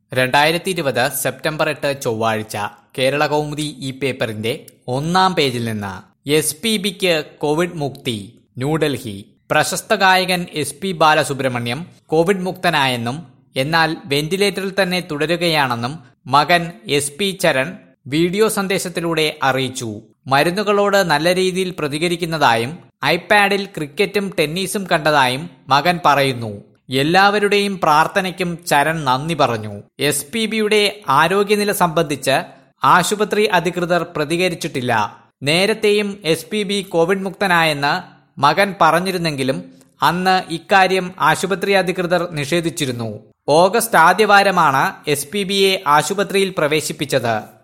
രണ്ടായിരത്തി ഇരുപത് സെപ്റ്റംബർ എട്ട് ചൊവ്വാഴ്ച കേരള കൗമുദി ഈ പേപ്പറിന്റെ ഒന്നാം പേജിൽ നിന്ന് എസ് പി ബിക്ക് കോവിഡ് മുക്തി ന്യൂഡൽഹി പ്രശസ്ത ഗായകൻ എസ് പി ബാലസുബ്രഹ്മണ്യം കോവിഡ് മുക്തനായെന്നും എന്നാൽ വെന്റിലേറ്ററിൽ തന്നെ തുടരുകയാണെന്നും മകൻ എസ് പി ചരൺ വീഡിയോ സന്ദേശത്തിലൂടെ അറിയിച്ചു മരുന്നുകളോട് നല്ല രീതിയിൽ പ്രതികരിക്കുന്നതായും ഐപാഡിൽ ക്രിക്കറ്റും ടെന്നീസും കണ്ടതായും മകൻ പറയുന്നു എല്ലാവരുടെയും പ്രാർത്ഥനയ്ക്കും ചരൺ നന്ദി പറഞ്ഞു എസ് പി ബിയുടെ ആരോഗ്യനില സംബന്ധിച്ച് ആശുപത്രി അധികൃതർ പ്രതികരിച്ചിട്ടില്ല നേരത്തെയും എസ് പി ബി കോവിഡ് മുക്തനായെന്ന് മകൻ പറഞ്ഞിരുന്നെങ്കിലും അന്ന് ഇക്കാര്യം ആശുപത്രി അധികൃതർ നിഷേധിച്ചിരുന്നു ഓഗസ്റ്റ് ആദ്യവാരമാണ് എസ് പി ബിയെ ആശുപത്രിയിൽ പ്രവേശിപ്പിച്ചത്